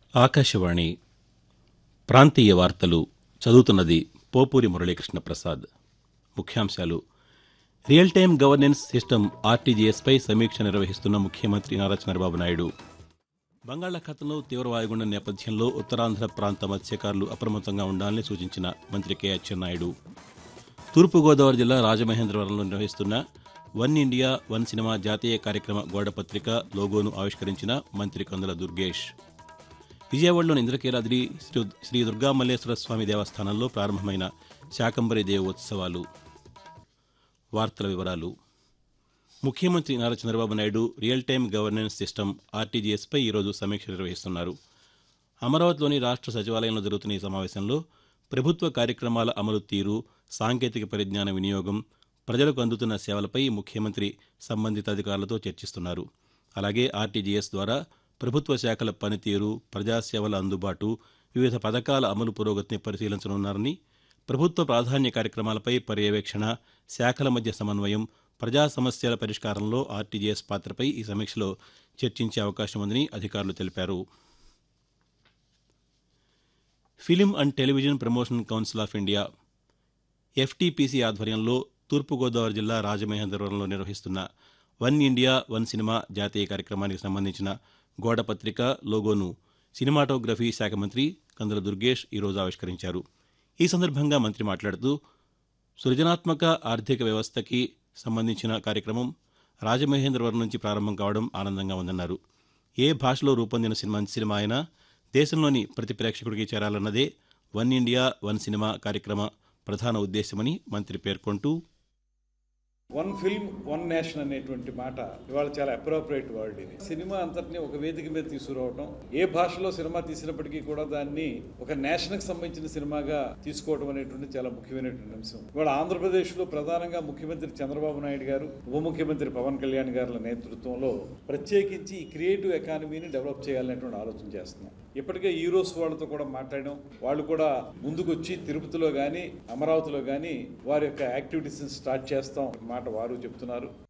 ఆకాశవాణి ప్రాంతీయ వార్తలు చదువుతున్నది పోపూరి మురళీకృష్ణ ప్రసాద్ ముఖ్యాంశాలు రియల్ టైం గవర్నెన్స్ సిస్టమ్ ఆర్టీజీఎస్పై సమీక్ష నిర్వహిస్తున్న ముఖ్యమంత్రి నారా చంద్రబాబు నాయుడు బంగాళాఖాతంలో తీవ్ర వాయుగుండం నేపథ్యంలో ఉత్తరాంధ్ర ప్రాంత మత్స్యకారులు అప్రమత్తంగా ఉండాలని సూచించిన మంత్రి కె అచ్చెన్నాయుడు తూర్పుగోదావరి జిల్లా రాజమహేంద్రవరంలో నిర్వహిస్తున్న వన్ ఇండియా వన్ సినిమా జాతీయ కార్యక్రమ గోడపత్రిక లోగోను ఆవిష్కరించిన మంత్రి కందుల దుర్గేష్ విజయవాడలోని ఇంద్రకీలాద్రి శ్రీ శ్రీ దుర్గామల్లేశ్వర స్వామి దేవస్థానంలో ప్రారంభమైన శాకంబరి దేవోత్సవాలు వార్తల వివరాలు ముఖ్యమంత్రి Nara Chandrababu Naidu real time governance system ఆర్టీజీఎస్పై ఈరోజు సమీక్ష నిర్వహిస్తున్నారు అమరావతిలోని రాష్ట్ర సచివాలయంలో జరుగుతున్న ఈ సమావేశంలో ప్రభుత్వ కార్యక్రమాల అమలు తీరు సాంకేతిక పరిజ్ఞాన వినియోగం ప్రజలకు అందుతున్న సేవలపై ముఖ్యమంత్రి సంబంధిత అధికారులతో చర్చిస్తున్నారు అలాగే ఆర్టీజీఎస్ ద్వారా ప్రభుత్వ శాఖల పనితీరు ప్రజాసేవల అందుబాటు వివిధ పథకాల అమలు పురోగతిని పరిశీలించనున్నారని ప్రభుత్వ ప్రాధాన్య కార్యక్రమాలపై పర్యవేక్షణ శాఖల మధ్య సమన్వయం ప్రజా సమస్యల పరిష్కారంలో ఆర్టీజీఎస్ పాత్రపై ఈ సమీక్షలో చర్చించే అవకాశం ఉందని అధికారులు తెలిపారు film and television promotion council of India FTPC ఆధ్వర్యంలో తూర్పుగోదావరి జిల్లా రాజమహేంద్రవరంలో నిర్వహిస్తున్న వన్ ఇండియా వన్ సినిమా జాతీయ కార్యక్రమానికి సంబంధించిన గోడపత్రిక లోగోను సినిమాటోగ్రఫీ శాఖ మంత్రి కందుల దుర్గేష్ ఈరోజు ఆవిష్కరించారు ఈ సందర్భంగా మంత్రి మాట్లాడుతూ సృజనాత్మక ఆర్థిక వ్యవస్థకి సంబంధించిన కార్యక్రమం రాజమహేంద్రవరం నుంచి ప్రారంభం కావడం ఆనందంగా ఉందన్నారు ఏ భాషలో రూపొందిన సినిమా సినిమా అయినా దేశంలోని ప్రతి ప్రేక్షకుడికి చేరాలన్నదే వన్ ఇండియా వన్ సినిమా కార్యక్రమ ప్రధాన ఉద్దేశమని మంత్రి పేర్కొంటూ వన్ ఫిల్మ్ వన్ నేషన్ అనేటువంటి మాట ఇవాళ చాలా అప్రోప్రియేట్ వర్డ్ ఇది సినిమా అంతటిని ఒక వేదిక మీద తీసుకురావడం ఏ భాషలో సినిమా తీసినప్పటికీ కూడా దాన్ని ఒక నేషన్ కి సంబంధించిన సినిమాగా తీసుకోవడం అనేటువంటి చాలా ముఖ్యమైనటువంటి అంశం ఇవాళ ఆంధ్రప్రదేశ్ లో ప్రధానంగా ముఖ్యమంత్రి చంద్రబాబు నాయుడు గారు ఉప ముఖ్యమంత్రి పవన్ కళ్యాణ్ గారుల నేతృత్వంలో ప్రత్యేకించి ఈ క్రియేటివ్ ఎకానమీని డెవలప్ చేయాలనేటువంటి ఆలోచన చేస్తున్నాం ఇప్పటికే హీరోస్ వాళ్ళతో కూడా మాట్లాడడం వాళ్ళు కూడా ముందుకొచ్చి తిరుపతిలో కానీ అమరావతిలో కానీ వారి యొక్క యాక్టివిటీస్ స్టార్ట్ చేస్తాం మాట వారు చెప్తున్నారు